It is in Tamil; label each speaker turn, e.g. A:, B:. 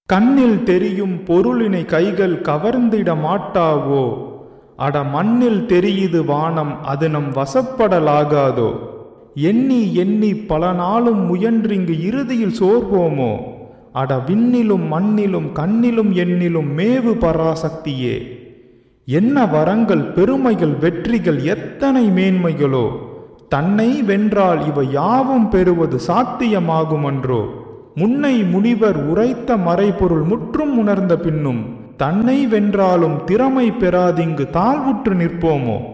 A: கண்ணில் தெரியும் பொருளினை கைகள் கவர்ந்திட மாட்டாவோ அட மண்ணில் தெரியுது வானம் அது நம் வசப்படலாகாதோ எண்ணி எண்ணி பல நாளும் முயன்றிங்கு இறுதியில் சோர்வோமோ அட விண்ணிலும் மண்ணிலும் கண்ணிலும் எண்ணிலும் மேவு பராசக்தியே என்ன வரங்கள் பெருமைகள் வெற்றிகள் எத்தனை மேன்மைகளோ தன்னை வென்றால் இவை யாவும் பெறுவது சாத்தியமாகுமன்றோ முன்னை முனிவர் உரைத்த மறைபொருள் முற்றும் உணர்ந்த பின்னும் தன்னை வென்றாலும் திறமை பெறாதிங்கு தாழ்வுற்று நிற்போமோ